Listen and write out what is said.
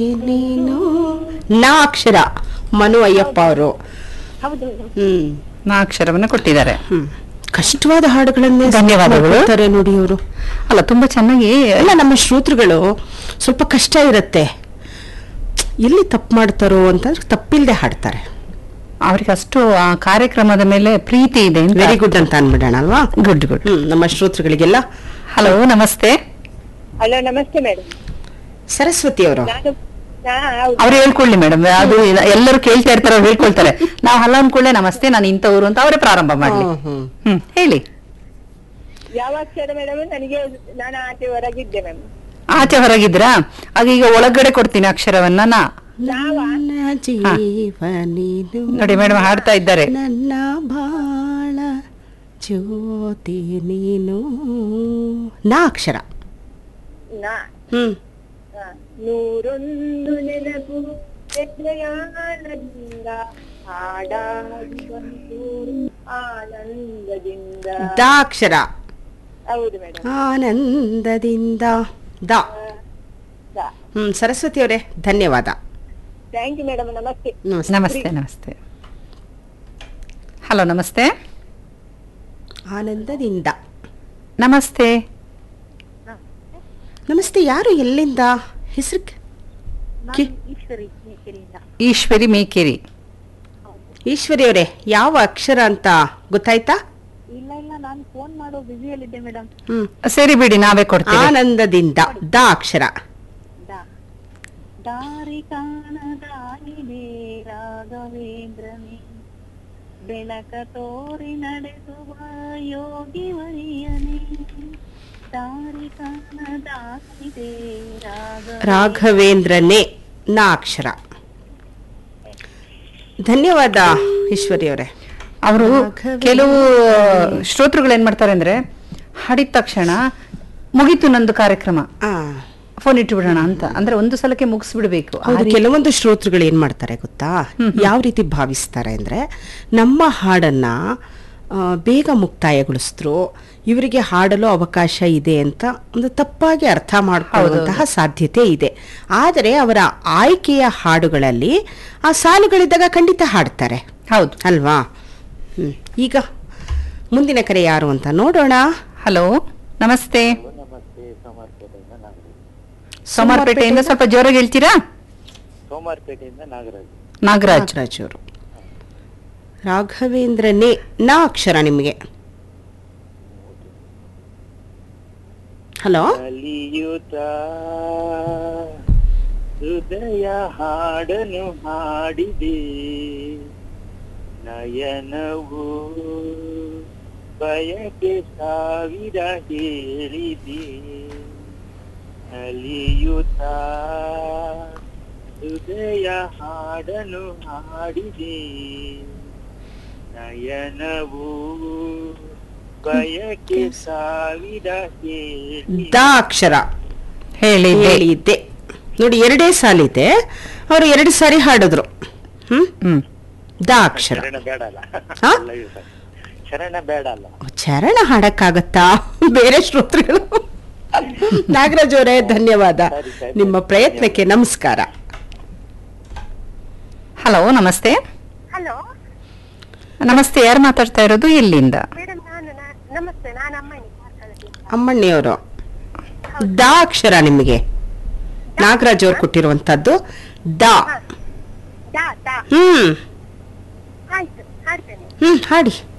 ನೀನು ನಾ ಅಕ್ಷರ ಮನು ಅಯ್ಯಪ್ಪ ಅವರು ಹೌದು ಹ್ಮ್ ನಾ ಅಕ್ಷರವನ್ನ ಕೊಟ್ಟಿದ್ದಾರೆ ಹ್ಮ್ ಕಷ್ಟವಾದ ಹಾಡುಗಳನ್ನೇ ಧನ್ಯವಾದಗಳು. ಮಾಡ್ಕೊಡ್ತಾರೆ ನೋಡಿ ಅವರು ಅಲ್ಲ ತುಂಬಾ ಚೆನ್ನಾಗಿ ಎಲ್ಲ ನಮ್ಮ ಶ್ರೋತೃಗಳು ಸ್ವಲ್ಪ ಕಷ್ಟ ಇರುತ್ತೆ ಎಲ್ಲಿ ತಪ್ಪು ಮಾಡ್ತಾರೋ ಅಂತಂದ್ರೆ ತಪ್ಪಿಲ್ದೆ ಹಾಡ್ತಾರೆ ಅವ್ರಿಗೆ ಅಷ್ಟು ಆ ಕಾರ್ಯಕ್ರಮದ ಮೇಲೆ ಪ್ರೀತಿ ಇದೆ ವೆರಿ ಗುಡ್ ಅಂತ ಅನ್ಬಿಡೋಣ ಅಲ್ವಾ ಗುಡ್ ಗುಡ್ ಹ್ಮ್ ನಮ್ಮ ಶ್ರೋತೃಗಳಿಗೆಲ್ಲ ಹಲೋ ನಮಸ್ತೆ ಹಲೋ ನಮಸ್ತೆ ಮೇಡಮ್ ಸರಸ್ವತಿ ಅವರು ನಾನು ನಾ ಹೌದು ಅವ್ರು ಹೇಳ್ಕೊಳ್ಳಿ ಮೇಡಮ್ ಅದು ಇಲ್ಲ- ಎಲ್ಲರೂ ಕೇಳ್ತಾ ಇರ್ತಾರೆ ಅವ್ರು ಹೇಳ್ಕೊಳ್ತಾರೆ ನಾವು ಹಲ್ಲ ಅಂದ್ಕೊಳ್ಳೆ ನಮಸ್ತೆ ನಾನು ಇಂಥವ್ರು ಅಂತ ಅವರೇ ಪ್ರಾರಂಭ ಮಾಡ್ಲಿ ಹ್ಮ್ ಹ್ಮ್ ಹೇಳಿ ಯಾವ ಅಕ್ಷರ ಮೇಡಮ್ ನನಗೆ ನಾನು ಆಚೆ ಹೊರಗಿದ್ದೆ ಮ್ಯಾಮ್ ಆಚೆ ಹೊರಗಿದ್ರಾ ಆಗ ಈಗ ಒಳಗಡೆ ಕೊಡ್ತೀನಿ ಅಕ್ಷರವನ್ನ ನಾ ನನ್ನ ಜೀವ ನೀನು ನೋಡಿ ಮೇಡಮ್ ಹಾಡ್ತಾ ಇದ್ದಾರೆ ನನ್ನ ಬಾಳ ಜ್ಯೋತಿ ನೀನು ನಾ ಅಕ್ಷರ ನಾ ಹ್ಮ್ ಆ, ನೂರೊಂದು ನೆನಪು ಹೆಜ್ಜೆಯಾಳದಿಂದ ಹಾಡಾಡಿ ಬಂದೂರು ಆನಂದದಿಂದ ದ ಅಕ್ಷರ ಹೌದು ಮೇಡಮ್ ಆನಂದದಿಂದ ದ ಹ್ಮ್ ಸರಸ್ವತಿ ಅವರೇ ಧನ್ಯವಾದ ಥ್ಯಾಂಕ್ ಯು ಮೇಡಮ್ ನಮಸ್ತೆ ನಮಸ್ತೆ ನಮಸ್ತೆ ನಮಸ್ತೆ ಹಲೋ ನಮಸ್ತೆ ಆನಂದದಿಂದ ನಮಸ್ತೆ ನಮಸ್ತೆ ಯಾರು ಎಲ್ಲಿಂದ ಹೆಸರು ಕಿ- ಈಶ್ವರಿ ಮೇಕೆರಿಯಿಂದ ಈಶ್ವರಿ ಮೇಕೇರಿ ಈಶ್ವರಿ ಅವರೇ ಯಾವ ಅಕ್ಷರ ಅಂತ ಗೊತ್ತಾಯ್ತಾ ಇಲ್ಲ ಇಲ್ಲ ನಾನು ಫೋನ್ ಮಾಡೋ ಬ್ಯುಸಿಯಲ್ಲಿದ್ದೆ ಮೇಡಮ್ ಹ್ಮ್ ಸರಿ ಬಿಡಿ ನಾವೇ ಕೊಡ್ತೀವಿ ಆನಂದದಿಂದ ದ ಅಕ್ಷರ ದಾರಿ ಕಾಣದಾಗಿದೆ ರಾಘವೇಂದ್ರನೇ ಬೆಳಕ ತೋರಿ ನಡೆಸುವ ಯೋಗಿ ವರಿಯನೇ ದಾರಿ ಕಾಣದಾಗಿದೆ ರಾಘ ರಾಘವೇಂದ್ರನೇ ನ ಅಕ್ಷರ ಧನ್ಯವಾದ ಈಶ್ವರಿ ಅವರೇ ಅವರು ರಾಘವೇಂದ್ರ. ಕೆಲವು ಶ್ರೋತೃಗಳು ಏನ್ ಮಾಡ್ತಾರೆ ಅಂದ್ರೆ ಹಾಡಿದ ತಕ್ಷಣ ಮುಗೀತು ನಂದು ಕಾರ್ಯಕ್ರಮ ಆ ಫೋನ್ ಇಟ್ಟು ಬಿಡೋಣ ಅಂತ ಅಂದ್ರೆ ಒಂದು ಸಲಕ್ಕೆ ಮುಗಿಸ್ಬಿಡ್ಬೇಕು ಆ ಹೌದು ರೀತಿ- ಕೆಲವೊಂದು ಶ್ರೋತೃಗಳು ಏನ್ ಮಾಡ್ತಾರೆ ಗೊತ್ತಾ ಯಾವ ರೀತಿ ಭಾವಿಸ್ತಾರೆ ಅಂದ್ರೆ ನಮ್ಮ ಹಾಡನ್ನ ಆ, ಬೇಗ ಮುಕ್ತಾಯಗೊಳಿಸಿದ್ರು ಇವರಿಗೆ ಹಾಡಲು ಅವಕಾಶ ಇದೆ ಅಂತ ಒಂದು ತಪ್ಪಾಗಿ ಅರ್ಥ ಮಾಡ್ಕೊಳ್ಳುವಂತಹ ಸಾಧ್ಯತೆ ಇದೆ ಆದರೆ ಅವರ ಆಯ್ಕೆಯ ಹಾಡುಗಳಲ್ಲಿ ಆ ಸಾಲುಗಳಿದ್ದಾಗ ಖಂಡಿತ ಹಾಡ್ತಾರೆ ಹೌದು ಅಲ್ವಾ ಹ್ಮ್. ಈಗ ಮುಂದಿನ ಕರೆ ಯಾರು ಅಂತ ನೋಡೋಣ ಹಲೋ ನಮಸ್ತೆ ಸೋಮಾರ್ಪೇಟೆಯಿಂದ ಸ್ವಲ್ಪ ಜೋರಾಗಿ ಹೇಳ್ತೀರಾ ಸೋಮಾರ್ಪೇಟೆಯಿಂದ ನಾಗರಾಜ್ ನಾಗರಾಜ್ ರಾಜ್ ಅವರು ರಾಘವೇಂದ್ರನೇ ನಾ ಅಕ್ಷರ ನಿಮಗೆ ಹಲೋ ಕಲಿಯುತ್ತ ಹೃದಯ ಹಾಡನು ಹಾಡಿದೆ ನಯನವು ಬಯಕೆ ಸಾವಿರ ಹೇಳಿದೆ ಕಲಿಯುತ್ತ ಹೃದಯ ಹಾಡನು ಹಾಡಿದೆ ನಯನವು ಬಯಕೆ ಸಾವಿರ ಹೇಳಿ ದ ಅಕ್ಷರ ಹೇಳಿದ್ದೆ ಹೇಳಿದ್ದೆ ನೋಡಿ ಎರಡೇ ಸಾಲಿದೆ ಅವರು ಎರಡು ಸಾರಿ ಹಾಡಿದ್ರು ಹ್ಮ್ ಹ್ಮ್ ದ ಅಕ್ಷರ ಶರಣ ಬೇಡ ಅಲ್ಲ ಹಾ? ಅಲ್ಲ ಇದು ಸರ್. ಶರಣ ಬೇಡ ಅಲ್ಲ ಚರಣ ಹಾಡಕ್ಕಾಗತ್ತಾ ಬೇರೆ ಶ್ರೋತೃಗಳು ನಾಗರಾಜ್ ಅವರೇ ಧನ್ಯವಾದ ಸರಿ, ಸರಿ. ನಿಮ್ಮ ಪ್ರಯತ್ನಕ್ಕೆ ನಮಸ್ಕಾರ ಹಲೋ ನಮಸ್ತೆ ಹಲೋ ನಮಸ್ತೆ ಯಾರು ಮಾತಾಡ್ತಾ ಇರೋದು ಎಲ್ಲಿಂದ ಮೇಡಮ್ ನಾನು ನಾ- ನಮಸ್ತೆ ನಾನು ಅಮ್ಮನಿ ಕಾರ್ಕಳದಿಂದ. ಅಮ್ಮಣ್ಣಿಯವರು ದ ಅಕ್ಷರ ನಿಮಗೆ ನಾಗರಾಜ್ ಅವ್ರು ಕೊಟ್ಟಿರುವಂತದ್ದು ದ ದಾ ದಾ ಹ್ಮ್ ಆಯ್ತು ಹಾಡ್ತೇನೆ ಹ್ಮ್ ಹಾಡಿ